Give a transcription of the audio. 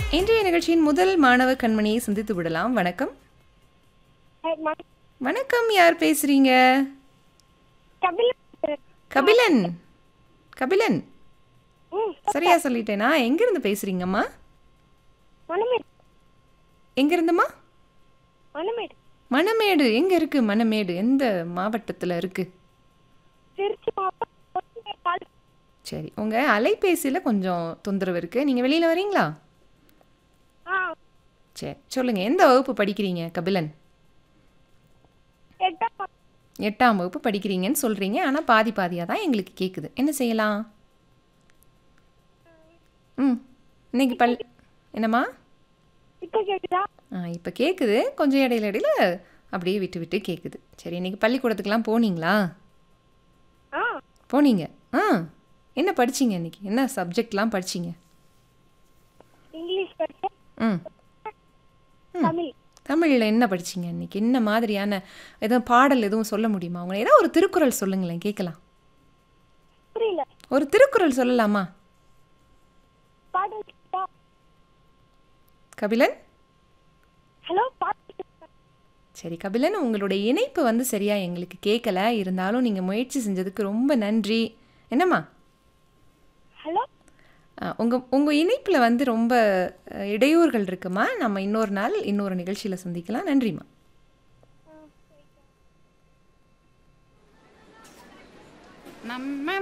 இன்றைய நிகழ்ச்சியின் முதல் மாணவ கண்மணியை சந்தித்து விடலாம் வணக்கம் வணக்கம் யார் பேசுறீங்க கபிலன் கபிலன் சரியா சொல்லிட்டேனா எங்கிருந்து பேசுறீங்கம்மா மணமேடு எங்கிருந்துமா மணமேடு மணமேடு எங்க இருக்கு மணமேடு எந்த மாவட்டத்துல இருக்கு திருச்சி மாவட்டம் சரி உங்க அலைபேசியில கொஞ்சம் தொந்தரவு இருக்கு நீங்க வெளியில வரீங்களா ஆ சரி சொல்லுங்க எந்த வகுப்பு படிக்கிறீங்க கபிலன் எட்டாம் வகுப்பு. எட்டாம் வகுப்பு படிக்கிறீங்கன்னு சொல்றீங்க ஆனா பாதி பாதியா தான் எங்களுக்கு கேக்குது என்ன செய்யலாம் ம் இன்னைக்கு பல் என்னம்மா இப்ப கேக்குதா ஆ இப்போ கேட்குது கொஞ்சம் இடையில இடையில அப்படியே விட்டு விட்டு கேட்குது சரி இன்னைக்கு பள்ளிக்கூடத்துக்குலாம் போனீங்களா ஆ போனீங்க ஆ என்ன படிச்சீங்க இன்னைக்கு என்ன சப்ஜெக்ட்லாம் படிச்சீங்க இங்கிலீஷ் படிச்சேன் ம் தமிழ் தமிழில் என்ன படிச்சீங்க இன்னைக்கு என்ன மாதிரியான எதுவும் பாடல் எதுவும் சொல்ல முடியுமா உங்களை ஏதோ ஒரு திருக்குறள் சொல்லுங்களேன் கேட்கலாம் புரியல ஒரு திருக்குறள் சொல்லலாமா பாடல் கேட்டா கபிலன் ஹலோ பாட்டு கேட்டா? சரி கபிலன் உங்களுடைய இணைப்பு வந்து சரியா எங்களுக்கு கேட்கல இருந்தாலும் நீங்கள் முயற்சி செஞ்சதுக்கு ரொம்ப நன்றி என்னம்மா ஹலோ உங்கள் உங்கள் இணைப்பில் வந்து ரொம்ப அஹ், இடையூறுகள் இருக்குமா நம்ம இன்னொரு நாள் இன்னொரு நிகழ்ச்சியில் சந்திக்கலாம் நன்றிம்மா நம்ம